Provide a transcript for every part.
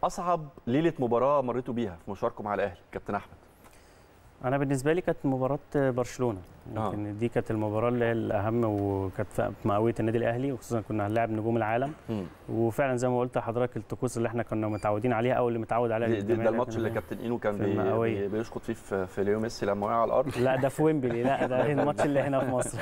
اصعب ليله مباراه مريتوا بيها في مشواركم مع الاهلي كابتن احمد انا بالنسبه لي كانت مباراه برشلونه آه. يمكن دي كانت المباراه اللي هي الاهم وكانت في مئويه النادي الاهلي وخصوصا كنا هنلاعب نجوم العالم مم. وفعلا زي ما قلت لحضرتك الطقوس اللي احنا كنا متعودين عليها او اللي متعود عليها دي- دي- الجماهير ده الماتش اللي الأجنبية. كابتن اينو كان في بي المئوية. بي بيشخط فيه في, في ليو ميسي لما وقع على الارض لا ده في ويمبلي لا ده الماتش اللي هنا في مصر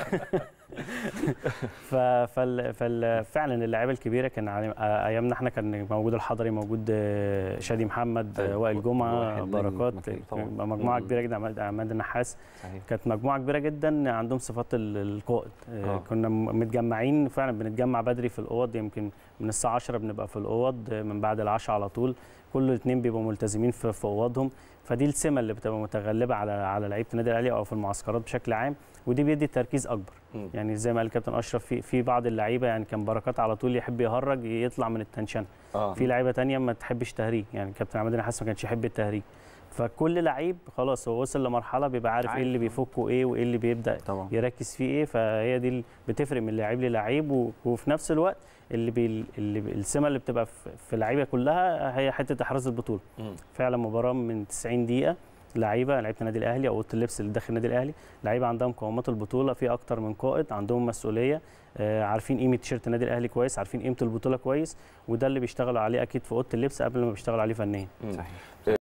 ف فال فال فعلا اللعيبه الكبيره كان علي- ايامنا احنا كان موجود الحضري موجود آه، شادي محمد آه، أيوة. وائل جمعه واحد نجم بركات مكان طبعاً. كان مجموعه مم. كبيره جدا عماد- عماد النحاس صحيح كانت مجموعه كبيره جدا عندهم صفات ال- القائد آه، آه. كنا م- متجمعين فعلا بنتجمع بدري في الاوض يمكن من الساعه 10 بنبقى في الاوض آه، من بعد العشاء على طول كل الاثنين بيبقوا ملتزمين في في اوضهم فدي السمه اللي بتبقى متغلبه على على لعيبه النادي الاهلي او في المعسكرات بشكل عام ودي بيدي تركيز اكبر مم. يعني زي ما قال الكابتن اشرف في في بعض اللعيبه يعني كان بركات على طول يحب يهرج يطلع من التنشن اه في لعيبه تانية ما تحبش تهريج يعني كابتن عماد النحاس ما كانش يحب التهريج فكل لعيب خلاص هو وصل لمرحله بيبقى عارف ايه عارف. اللي بيفكه ايه وايه اللي بيبدا طبعا يركز فيه ايه فهي دي اللي بتفرق من لعيب للعيب و- وفي نفس الوقت اللي بي اللي بي السمه اللي بتبقى في في اللعيبه كلها هي حته احراز البطوله مم. فعلا مباراه من 90 دقيقه لعيبه لعيبه النادي الاهلي او اوضه اللبس اللي داخل النادي الاهلي لعيبه عندها مقومات البطوله في اكتر من قائد عندهم مسؤوليه آه، عارفين قيمه تيشيرت النادي الاهلي كويس عارفين قيمه البطوله كويس وده اللي بيشتغلوا عليه اكيد في اوضه اللبس قبل ما بيشتغلوا عليه فنيا مم. صحيح